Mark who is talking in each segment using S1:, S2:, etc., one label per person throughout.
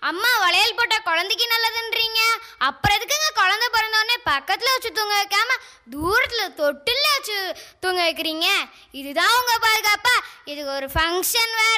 S1: அம்மா வளையல் போட்ட குழந்தைக்கு நல்லதுன்றீங்க அப்புறம் எதுக்குங்க குழந்தை பிறந்தோடனே பக்கத்தில் வச்சு தூங்க வைக்காம தூரத்தில் தொட்டில் வச்சு தூங்க வைக்கிறீங்க இதுதான் உங்கள் பாதுகாப்பா இது ஒரு ஃபங்க்ஷன் வேற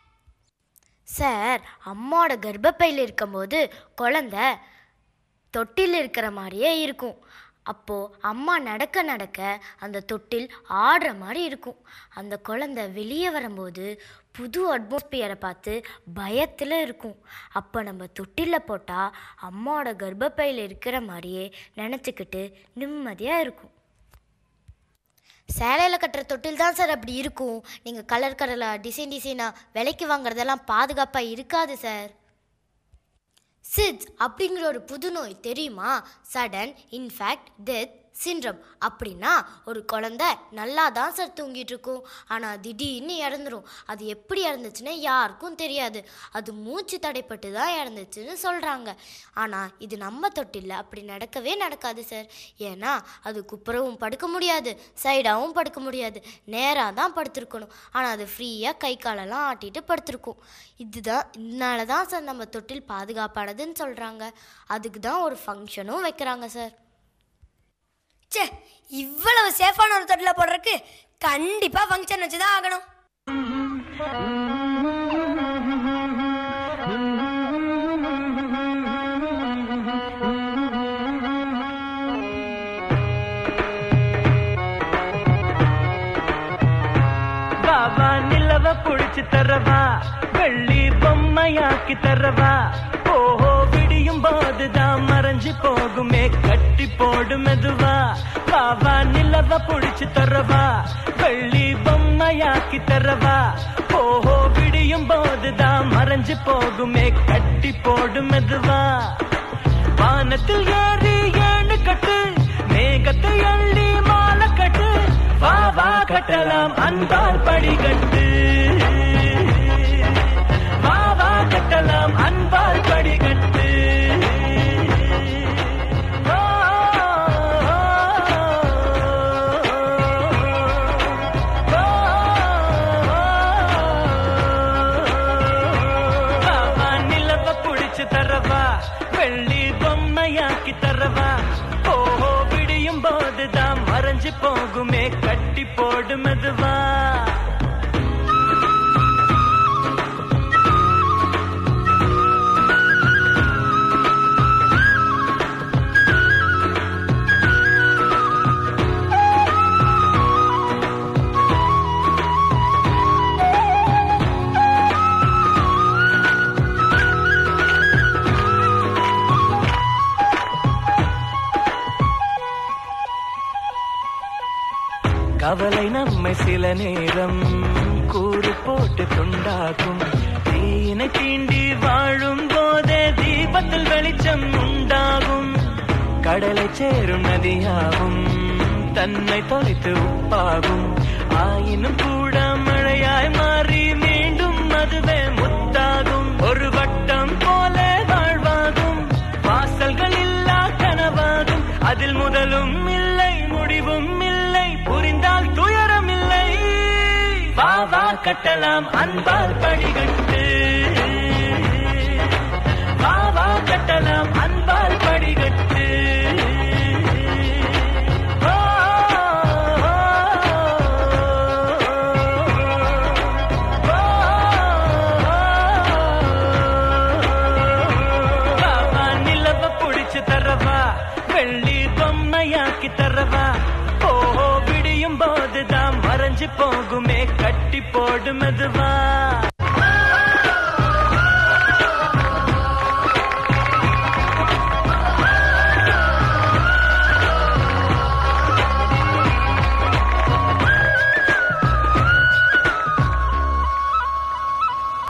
S2: சார் அம்மாவோட கர்ப்பப்பையில் இருக்கும்போது குழந்தை தொட்டில் இருக்கிற மாதிரியே இருக்கும் அப்போது அம்மா நடக்க நடக்க அந்த தொட்டில் ஆடுற மாதிரி இருக்கும் அந்த குழந்தை வெளியே வரும்போது புது அட்மாஸ்பியரை பார்த்து பயத்தில் இருக்கும் அப்போ நம்ம தொட்டிலில் போட்டால் அம்மாவோட கர்ப்பப்பையில் இருக்கிற மாதிரியே நினச்சிக்கிட்டு நிம்மதியாக இருக்கும் சேலையில் கட்டுற தொட்டில் தான் சார் அப்படி இருக்கும் நீங்கள் கலர் கலராக டிசைன் டிசைனாக விலைக்கு வாங்குறதெல்லாம் பாதுகாப்பாக இருக்காது சார் சிட்ஸ் அப்படிங்கிற ஒரு புதுநோய் தெரியுமா சடன் இன்ஃபேக்ட் டெத் சின்ரம் அப்படின்னா ஒரு குழந்தை நல்லா தான் சார் தூங்கிட்டு இருக்கும் ஆனால் திடீர்னு இறந்துரும் அது எப்படி இறந்துச்சுன்னு யாருக்கும் தெரியாது அது மூச்சு தடைப்பட்டு தான் இறந்துச்சுன்னு சொல்கிறாங்க ஆனால் இது நம்ம தொட்டில்ல அப்படி நடக்கவே நடக்காது சார் ஏன்னா அது குப்புறவும் படுக்க முடியாது சைடாகவும் படுக்க முடியாது நேராக தான் படுத்திருக்கணும் ஆனால் அது ஃப்ரீயாக கை காலெல்லாம் ஆட்டிட்டு படுத்திருக்கும் இதுதான் இதனால தான் சார் நம்ம தொட்டில் பாதுகாப்பானதுன்னு சொல்கிறாங்க அதுக்கு தான் ஒரு ஃபங்க்ஷனும் வைக்கிறாங்க சார்
S3: ச்சே இவ்வளவு சேஃபான ஒரு தொட்டில போடுறதுக்கு கண்டிப்பா ஃபங்க்ஷன் வச்சு தான் ஆகணும்
S4: பாபா நிலவ புடிச்சு தரவா வெள்ளி பொம்மையாக்கி தரவா ஓஹோ விடியும் போதுதான் மறைஞ்சு போகுமே கட்டி போடு மெதுவா பாபா நிலவ புடிச்சு தரவா வெள்ளி பொம்மையாக்கி தரவா ஓஹோ விடியும் போதுதான் மறைஞ்சு போகுமே கட்டி போடு மெதுவா வானத்தில் ஏறி ஏழு கட்டு மேகத்தை அள்ளி மாலை கட்டு வா வா கட்டலாம் அன்பால் படிகட்டு வா வா கட்டலாம் அன்பால் படிகட்டு ஓ, ஓ, வா, வா, நிலவ புடிச்சு தரவா வெள்ளி பொம்மையாக்கி தரவா ஓஹோ விடியும் போதுதான் மறைஞ்சு போகுமே கட்டி போடு மெதுவா கவலை நம்மை சில நேரம் கூறு போட்டு துண்டாக்கும் தீனை தீண்டி வாழும் போதே தீபத்தில் வெளிச்சம் உண்டாகும் கடலை சேரும் நதியாகும் தன்னை தொலைத்து உப்பாகும் ஆயினும் கூட மழையாய் மாறி மீண்டும் அதுவே முத்தாகும் ஒரு வட்டம் போல வாழ்வாகும் வாசல்கள் இல்லா கனவாகும் அதில் முதலும் இல்லை முடிவும் இல்லை புரிந்தால் துயரம் இல்லை வா வா கட்டலாம் அன்பால் படிகட்டு வா வா கட்டலாம் அன்பால் படிகட்டு ஓ, ஓ, வா, வா, நிலவ புடிச்சு தரவா வெள்ளி பொம்மையாக்கி தரவா ஓஹோ விடியும் போதுதான் மறைஞ்சு போகுமே கட்டி போடு மெதுவா